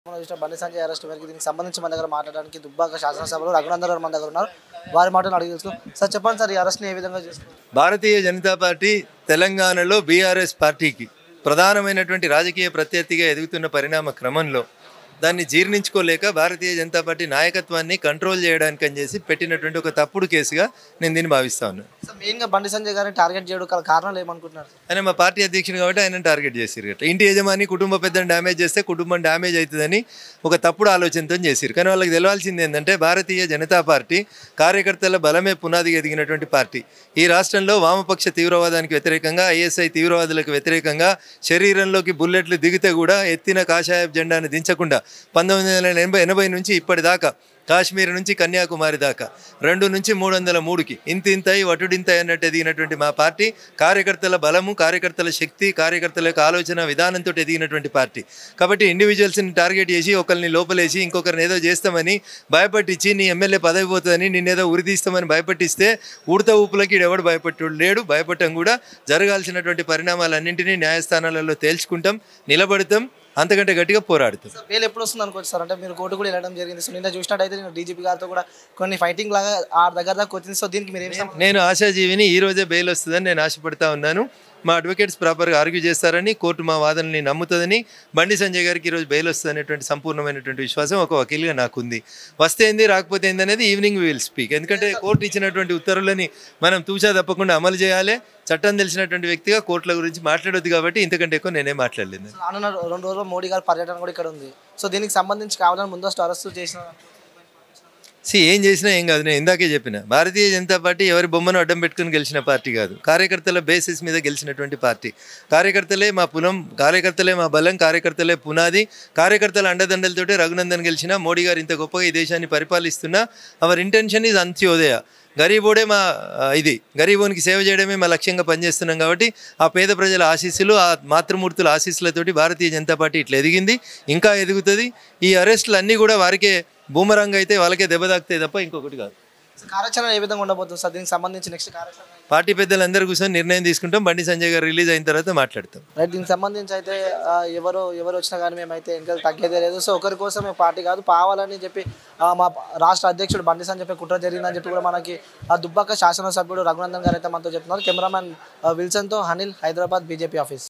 మనం చూసిన బండి సంజయ్ అరెస్ట్ వరకు దీనికి సంబంధించి మన దగ్గర మాట్లాడడానికి దుబ్బాక శాసనసభలో రఘునందన్ గారు మన దగ్గర ఉన్నారు వారి మాటను అడిగి తెలుసుకుందాం సార్ చెప్పండి సార్ ఈ అరెస్ట్ని ఏ విధంగా చేసుకున్నారు భారతీయ జనతా పార్టీ తెలంగాణలో బీఆర్ఎస్ పార్టీకి ప్రధానమైనటువంటి రాజకీయ ప్రత్యర్థిగా ఎదుగుతున్న పరిణామ క్రమంలో దాన్ని జీర్ణించుకోలేక భారతీయ జనతా పార్టీ నాయకత్వాన్ని కంట్రోల్ చేయడానికి అని చేసి పెట్టినటువంటి ఒక తప్పుడు కేసుగా నేను దీన్ని భావిస్తా ఉన్నాను సార్ మెయిన్గా బండి సంజయ్ గారిని టార్గెట్ చేయడం గల కారణాలు ఏమనుకుంటున్నారు ఆయన మా పార్టీ అధ్యక్షుడు కాబట్టి ఆయన టార్గెట్ చేసిరు గట్ల ఇంటి యజమాని కుటుంబ పెద్దను డ్యామేజ్ చేస్తే కుటుంబం డ్యామేజ్ అవుతుందని ఒక తప్పుడు ఆలోచనతో చేసిరు కానీ వాళ్ళకి తెలవాల్సింది ఏంటంటే భారతీయ జనతా పార్టీ కార్యకర్తల బలమే పునాదిగా ఎదిగినటువంటి పార్టీ ఈ రాష్ట్రంలో వామపక్ష తీవ్రవాదానికి వ్యతిరేకంగా ఐఎస్ఐ తీవ్రవాదులకు వ్యతిరేకంగా శరీరంలోకి బుల్లెట్లు దిగితే కూడా ఎత్తిన కాషాయ జెండాను దించకుండా పంతొమ్మిది వందల ఎనభై ఎనభై నుంచి ఇప్పటిదాకా కాశ్మీర్ నుంచి కన్యాకుమారి దాకా రెండు నుంచి మూడు వందల మూడుకి ఇంత ఇంతయి వటుడింతయి అన్నట్టు ఎదిగినటువంటి మా పార్టీ కార్యకర్తల బలము కార్యకర్తల శక్తి కార్యకర్తల యొక్క ఆలోచన విధానంతో ఎదిగినటువంటి పార్టీ కాబట్టి ఇండివిజువల్స్ని టార్గెట్ చేసి ఒకరిని లోపలేసి ఇంకొకరిని ఏదో చేస్తామని భయపట్టించి నీ ఎమ్మెల్యే పదవి పోతుందని నిన్నేదో ఉరితీస్తామని భయపట్టిస్తే ఉడత ఊపులకి ఎవడు భయపట్టు లేడు భయపడటం కూడా జరగాల్సినటువంటి పరిణామాలన్నింటినీ న్యాయస్థానాలలో తేల్చుకుంటాం నిలబడతాం అంతకంటే గట్టిగా పోరాడుతాం సార్ బెయిల్ ఎప్పుడు వస్తుంది అనుకోవచ్చు సార్ అంటే మీరు కోర్టు కూడా వెళ్ళడం జరిగింది సో నిన్న చూసినట్టయితే నేను డీజీపీ గారితో కూడా కొన్ని ఫైటింగ్ లాగా ఆ దగ్గర దాకా వచ్చింది సో దీనికి మీరు ఏం సమ- నేను ఆశాజీవిని ఈ రోజే బెయిల్ వస్తుందని నేను ఆశపడతా ఉన్నాను మా అడ్వకేట్స్ ప్రాపర్గా ఆర్గ్యూ చేస్తారని కోర్టు మా వాదనని నమ్ముతుందని బండి సంజయ్ గారికి ఈరోజు బెయిల్ వస్తుంది అనేటువంటి సంపూర్ణమైనటువంటి విశ్వాసం ఒక వకీల్గా నాకుంది వస్తే ఏంది రాకపోతే ఏంది అనేది ఈవినింగ్ విల్ స్పీక్ ఎందుకంటే కోర్టు ఇచ్చినటువంటి ఉత్తర్వులని మనం తూచా తప్పకుండా అమలు చేయాలి చట్టం తెలిసినటువంటి వ్యక్తిగా కోర్టుల గురించి మాట్లాడొద్దు కాబట్టి ఇంతకంటే ఎక్కువ నేనే మాట్లాడలేదు రానున్న రెండు రోజుల్లో మోడీ గారి పర్యటన కూడా ఇక్కడ ఉంది సో దీనికి సంబంధించి కావాలని ముందస్తు అరెస్ట్ చేసిన సి ఏం చేసినా ఏం కాదు నేను ఇందాకే చెప్పిన భారతీయ జనతా పార్టీ ఎవరి బొమ్మను అడ్డం పెట్టుకుని గెలిచిన పార్టీ కాదు కార్యకర్తల బేసిస్ మీద గెలిచినటువంటి పార్టీ కార్యకర్తలే మా పులం కార్యకర్తలే మా బలం కార్యకర్తలే పునాది కార్యకర్తల అండదండలతోటే రఘునందన్ గెలిచిన మోడీ గారు ఇంత గొప్పగా ఈ దేశాన్ని పరిపాలిస్తున్నా అవర్ ఇంటెన్షన్ ఈజ్ అంత్యోదయ గరీబోడే మా ఆ, ఇది గరీబోనికి సేవ చేయడమే మా లక్ష్యంగా పనిచేస్తున్నాం కాబట్టి ఆ పేద ప్రజల ఆశీస్సులు ఆ మాతృమూర్తుల ఆశీస్సులతోటి భారతీయ జనతా పార్టీ ఇట్లా ఎదిగింది ఇంకా ఎదుగుతుంది ఈ అరెస్టులు అన్నీ కూడా వారికే బూమరంగ్ అయితే వాళ్ళకే దెబ్బ తాకుతాయి తప్ప ఇంకొకటి కాదు సో కార్యాచరణ ఏ విధంగా ఉండబోతుంది సార్ దీనికి సంబంధించి నెక్స్ట్ కార్యాచరణ పార్టీ పెద్దలందరూ కూర్చొని నిర్ణయం తీసుకుంటాం బండి సంజయ్ గారు రిలీజ్ అయిన తర్వాత మాట్లాడతాం రైట్ దీనికి సంబంధించి అయితే ఆ, ఎవరు ఎవరు వచ్చినా కానీ మేమైతే ఇంకా తగ్గేదే లేదు సో ఒకరి కోసం మేము పార్టీ కాదు పావాలని చెప్పి ఆ, మా రాష్ట్ర అధ్యక్షుడు బండి సంజయ్ చెప్పి కుట్ర జరిగిందని చెప్పి కూడా మనకి ఆ దుబ్బాక శాసనసభ్యుడు రఘునందన్ గారు అయితే మనతో చెప్తున్నారు కెమెరామ్యాన్ ఆ, విల్సన్తో అనిల్ హైదరాబాద్ బీజేపీ ఆఫీస్